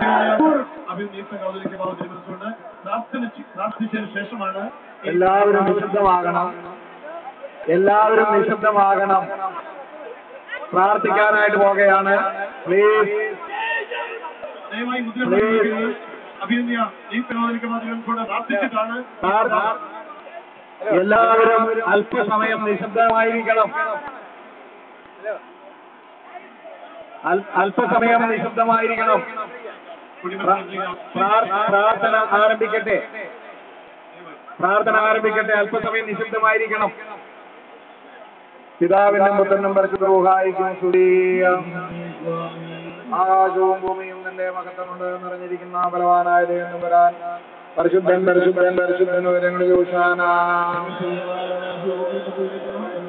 അഭിനീത്തങ്ങൾ അവതരിക്കുമ്പോൾ അവതരിപ്പിച്ചുകൊണ്ട് പ്രാർത്ഥന പ്രാർത്ഥിച്ചതിന് ശേഷമാണ് എല്ലാവരും നിശബ്ദമാകണം എല്ലാവരും നിശബ്ദമാകണം പ്രാർത്ഥിക്കാനായിട്ട് പോകുകയാണ് പ്ലീസ് ദയവായി മുദ്ര പതിപ്പിക്കുന്നത് അഭിനന്ദ നീക്കം അവതരിക്കുമ്പോൾ അവതരിപ്പിച്ചുകൊണ്ട് പ്രാർത്ഥിച്ചിട്ടാണ് എല്ലാവരും അല്പസമയം നിശബ്ദമായിരിക്കണം അൽ- അല്പസമയം നിശബ്ദമായിരിക്കണം പ്ര- പ്രാർ- പ്രാർത്ഥന ആരംഭിക്കട്ടെ പ്രാർത്ഥന ആരംഭിക്കട്ടെ അല്പസമയം നിശബ്ദമായിരിക്കണം പിതാവിനും പുത്രനും പരിശുദ്ധൂഹായിക്കും സ്തുതീയം ആകാശവും ഭൂമിയും നിന്റെ മഹത്വം കൊണ്ട് നിറഞ്ഞിരിക്കുന്ന ബലവാനായ ദൈവം വരാൻ പരിശുദ്ധൻ പരിശുദ്ധൻ പരിശുദ്ധൻ ഉയരങ്ങളിൽ ഊശാന